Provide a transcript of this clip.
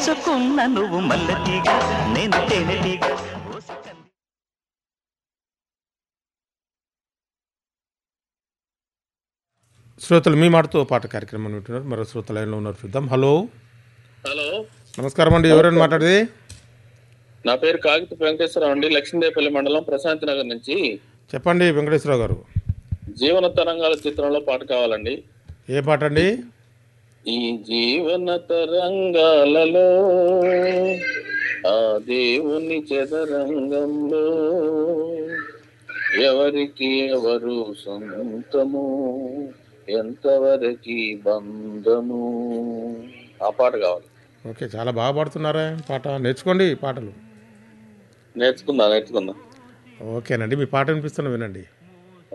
చేసుకున్న నువ్వు మల్లెటీగ నేను తేనెటీగ శ్రోతలు మీ మాటతో పాట కార్యక్రమం వింటున్నారు మరో శ్రోత లైన్లో ఉన్నారు చూద్దాం హలో హలో నమస్కారం అండి ఎవరైనా మాట్లాడేది నా పేరు కాగిత వెంకటేశ్వరరావు అండి లక్ష్మీదేవపల్లి మండలం ప్రశాంతి నగర్ నుంచి చెప్పండి వెంకటేశ్వరరావు గారు జీవన తరంగాల చిత్రంలో పాట కావాలండి ఏ పాట అండి ఈ జీవన తరంగాలలో ఆ దేవుని చదరంగంలో ఎవరికి ఎవరు సొంతము ఎంతవరకు బంధము ఆ పాట కావాలి ఓకే చాలా బాగా పాడుతున్నారా పాట నేర్చుకోండి ఈ పాటలు నేర్చుకుందా నేర్చుకుందా ఓకేనండి మీ పాట వినిపిస్తున్నా వినండి